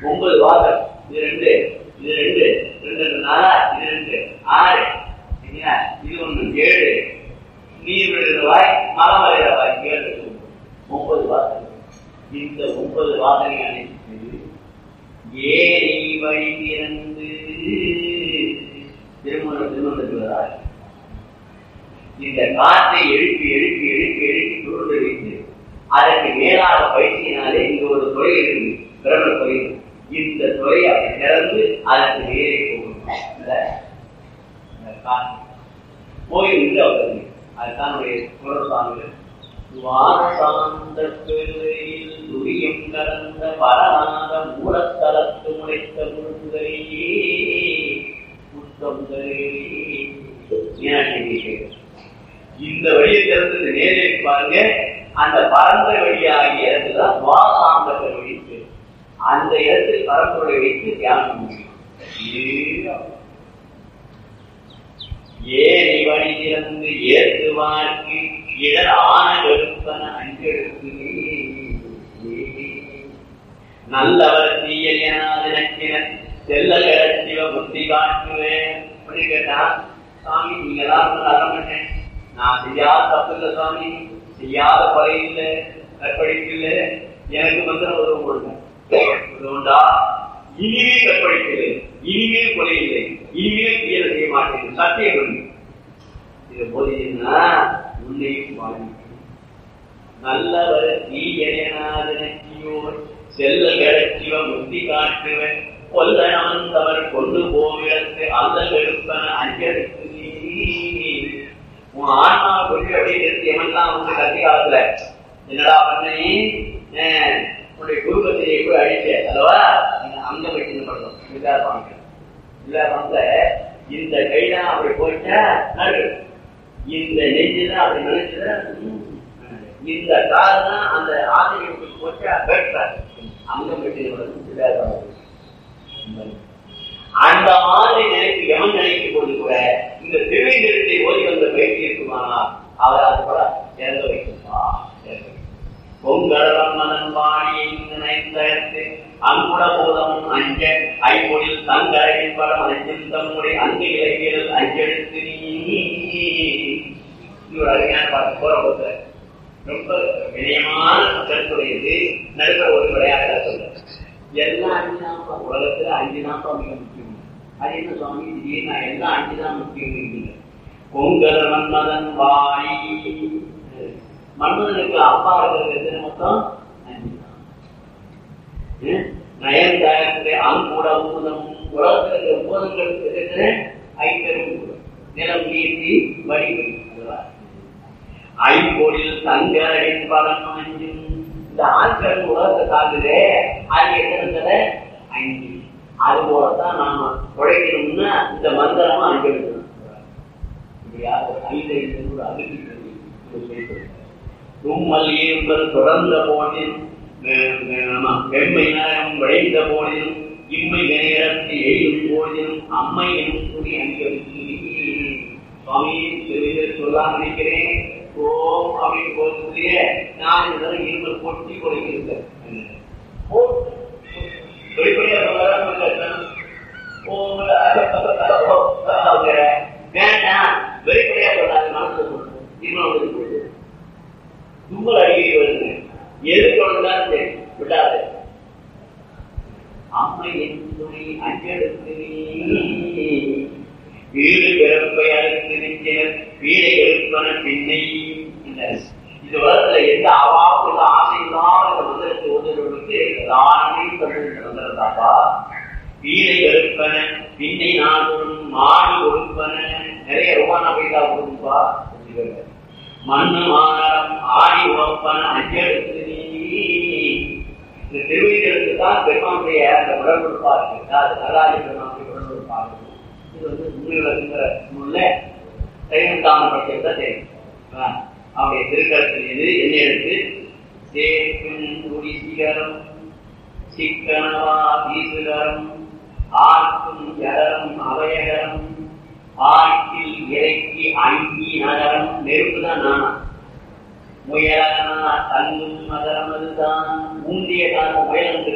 ஒன்பது வாசல் இது ரெண்டு இது ரெண்டு ரெண்டு ரெண்டு நாலா இது ரெண்டு ஆறு சரிங்களா இது ஒண்ணு ஏழு நீர் விழுகிற வாய் மரம் வரைகிற வாய் ஏழு ஒன்பது வாசல் இந்த ஒன்பது வாசனை அனைத்து ஏரி வழி திறந்து திருமண திருமணத்துவதால் இந்த காற்றை எழுப்பி எழுப்பி எழுப்பி எழுப்பி சுருண்டு வைத்து அதற்கு மேலாக பயிற்சியினாலே இங்க ஒரு துறை இருக்கு பிரம்ம துறை இந்த துறை அப்படி திறந்து அதற்கு நேரே போகணும் இந்த இந்த காற்று போய் நின்று அவர்கள் அதுதான் நம்முடைய குரல் சாமிகள் வாசாந்த பெருவையில் துரியம் கலந்த பரநாத மூலத்தலத்து முளைத்த முழுங்கரையே புத்தம் இந்த வழியை திறந்து நேரே பாருங்க அந்த பரந்த வழியாகிய இடத்துலதான் வாசாந்த பெருவழி பேர். அந்த இடத்தில் பரம்பொருளை வைத்து தியானம் முடியும் ஏறி வழி திறந்து ஏற்றுவார்க்கு இடர் ஆன வெறுப்பன அஞ்செடுத்து நல்லவர் தீயல் எனாதினக்கின செல்ல சிவ புத்தி காட்டுவேன் அப்படின்னு கேட்டா சாமி நீங்க எல்லாம் நல்ல பண்ணேன் நான் செய்யாத தப்பு இல்லை சாமி செய்யாத கொலை இல்லை கற்பழிப்பு இல்லை எனக்கு வந்து உதவு கொடுங்க உண்டா இனிமே கற்பழிக்கலை இனிமே கொலை இல்லை இனிமே தீயலை செய்ய மாட்டேன் சத்தியம் பண்ணு இது போதினா உன்னையும் பாதிக்கும் நல்லவர் தீயனாதனக்கியோர் செல்ல கிடச்சிவ முத்தி காட்டுவன் கொல்ல அமர்ந்தவர் கொண்டு போவிடத்து அல்ல வெறுப்பன அஞ்சலுக்கு உன் ஆன்மா கொண்டு அப்படியே நிறுத்தி எமன்லாம் வந்து கத்தி காலத்துல என்னடா பண்ணி உன்னுடைய குடும்பத்தை கூட அழிச்ச அல்லவா அங்க போயிட்டு பண்ணணும் விசார பாங்க இல்ல வந்து இந்த கைதான் அப்படி போயிட்டா நடு இந்த நெஞ்சுதான் அப்படி நினைச்சுதான் இந்த கால் தான் அந்த ஆசிரியர்களுக்கு போச்சா பெற்றார் அங்க போயிட்டு அந்த மாதிரி நினைப்பு எவன் நினைக்கும் போது கூட இந்த திருவேந்திரத்தை ஓடி வந்த பயிற்சி இருக்குமானா அவர் அது கூட இறங்க வைக்குமா பொங்கலம் மதன் பாடி நினைத்து அங்குட போதமும் அஞ்ச ஐம்பொழில் தங்கரையின் படம் அஞ்சும் தம்முடைய அங்கு இலக்கியல் அஞ்செடுத்து நீ ஒரு அருமையான பாட்டு போற போது ரொம்ப வினயமான கருத்துடையது நடுக்க ஒரு விளையாட்டு சொல்ல எல்லாம் அஞ்சு தான் உலகத்துல அஞ்சு தான் மிக முக்கியம் அது என்ன சுவாமி திடீர்னு எல்லாம் அஞ்சு தான் முக்கியம் பொங்கல் மன்மதன் வாய் மன்மதனுக்கு அப்பா இருக்கிறது எத்தனை மொத்தம் அஞ்சு தான் நயன் தயந்து அங்குட ஊதம் உலகத்தில் இருக்கிற ஊதங்களுக்கு எத்தனை ஐம்பெரும் நிலம் நீர்த்தி வடிவை ஐம்பொழில் தங்கரின் பலம் அஞ்சும் இந்த ஆட்கள் உலகத்தை தாக்குதே அது எத்தனை ஐந்து அது போலதான் நாம உழைக்கணும்னா இந்த மந்திரமா அஞ்சு எடுக்கணும் ஐந்து ஐந்து அதுக்கு தும்மல் என்பது தொடர்ந்த போதில் வெண்மை நேரம் விளைந்த போதிலும் இம்மை நேரத்தை எழுதும் போதிலும் அம்மை எனும் துணி அங்கரித்து சுவாமி தெரிவித்து சொல்லாம நினைக்கிறேன் ஓம் அப்படின்னு போகக்கூடிய நான் இதெல்லாம் இருமல் கொட்டி கொடுக்கிறேன் வெளிப்படையா வேண்டாம் வெளிப்படையா சொல்லாது மனசுல இருமல் தும்மல் அடிக்கடி வருது எது தொடர்ந்தாலும் சரி விடாது அம்மை என் துணி அஞ்செடுத்து வீடு பிறப்பை அறுத்து நிற்கிற வீடை எழுப்பன பின்னை இது உலகத்துல எந்த அவாவும் இல்ல ஆசை இல்லாத இந்த மந்திரத்தை ஓதுறவர்களுக்கு தானே தமிழ் வந்திருந்தாப்பா வீடை எழுப்பன பின்னை நாடும் மாடி கொடுப்பன நிறைய ரூபாய் பைசா கொடுப்பா மண்ணு மாநரம் ஆடி உழப்பன அஞ்செடுத்து இந்த திருவிழருக்கு தான் பெருமானுடைய அந்த உடற்பா இருக்கு அது நல்லாதி பெருமானுடைய உடற்பா இருக்கு இது வந்து முன்னிலங்கிற நூல்ல தைமந்தான பட்சத்தை தெரியும் அவருடைய திருக்கரத்தில் இது என்ன எடுத்து சேர்க்கும் குடி சிகரம் சிக்கனவா வீசுகரம் ஆர்க்கும் ஜகரம் அவயகரம் ஆற்றில் இறக்கி அங்கி நகரம் நெருப்பு தான் நானா முயலனா தங்கும் நகரம் அதுதான் ஊந்திய காலம் முயலம்